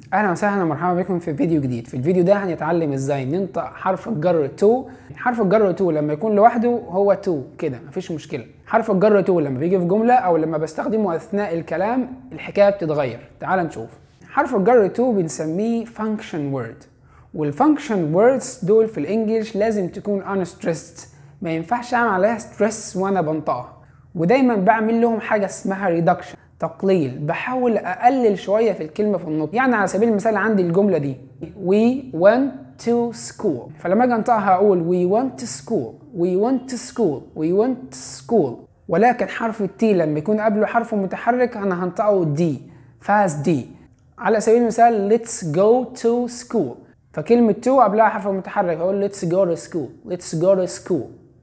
اهلا وسهلا ومرحبا بكم في فيديو جديد في الفيديو ده هنتعلم ازاي ننطق حرف الجر تو حرف الجر تو لما يكون لوحده هو تو كده مفيش مشكله حرف الجر تو لما بيجي في جمله او لما بستخدمه اثناء الكلام الحكايه بتتغير تعال نشوف حرف الجر تو بنسميه function word والفانكشن ووردز دول في الانجليش لازم تكون unstressed ما ينفعش اعمل عليها ستريس وانا بنطقها ودايما بعمل لهم حاجه اسمها ريدكشن تقليل بحاول اقلل شويه في الكلمه في النطق يعني على سبيل المثال عندي الجمله دي we went to school فلما اجي انطقها اقول we went to school we went to school we went to school ولكن حرف التي لما يكون قبله حرف متحرك انا هنطقه دي فاز دي على سبيل المثال let's go to school فكلمة to قبلها حرف متحرك اقول let's go to school let's go to school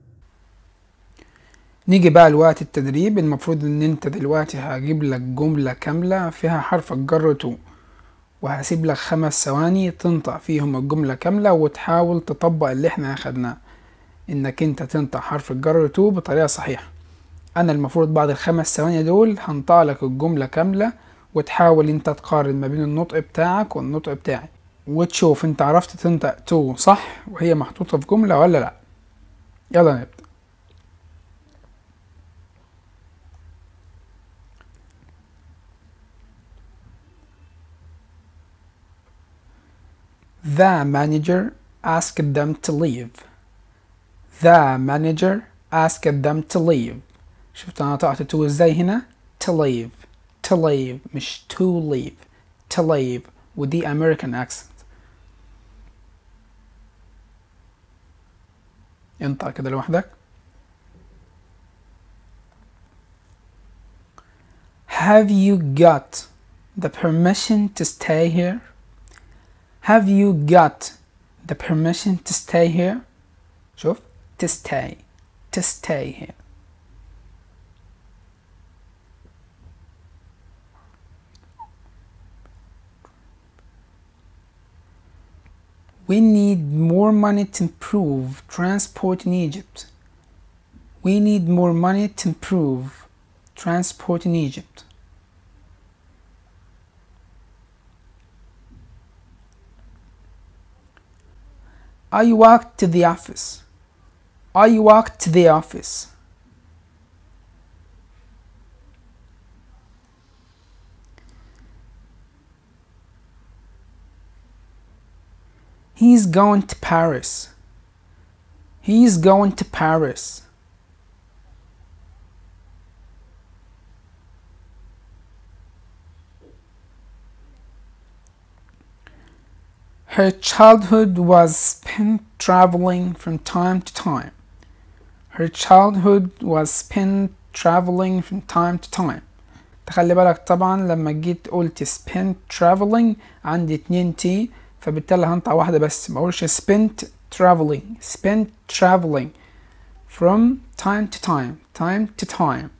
نيجي بقى لوقت التدريب المفروض ان انت دلوقتي هجيب لك جملة كاملة فيها حرف الجر تو وهسيب لك خمس ثواني تنطق فيهم الجملة كاملة وتحاول تطبق اللي احنا اخدناه انك انت تنطق حرف الجر تو بطريقة صحيحة انا المفروض بعد الخمس ثواني دول هنطق لك الجملة كاملة وتحاول انت تقارن ما بين النطق بتاعك والنطق بتاعي وتشوف انت عرفت تنطق تو صح وهي محطوطة في جملة ولا لا يلا نبدأ The manager asked them to leave. The manager asked them to leave. شفت انا نطقت تو ازاي هنا؟ to leave to leave مش to leave to leave ودي American accent انطق كده لوحدك Have you got the permission to stay here? Have you got the permission to stay here? شوف to stay to stay here We need more money to improve transport in Egypt. We need more money to improve transport in Egypt. I walked to the office. I walked to the office. He's going to Paris. He's going to Paris. Her childhood was spent traveling from time to time. Her childhood was spent traveling from time to time. تخلي بالك طبعا لما جيت قلت spent traveling عندي اتنين تي فبالتالي هنطق واحدة بس ما اقولش spent traveling spent traveling from time to time time to time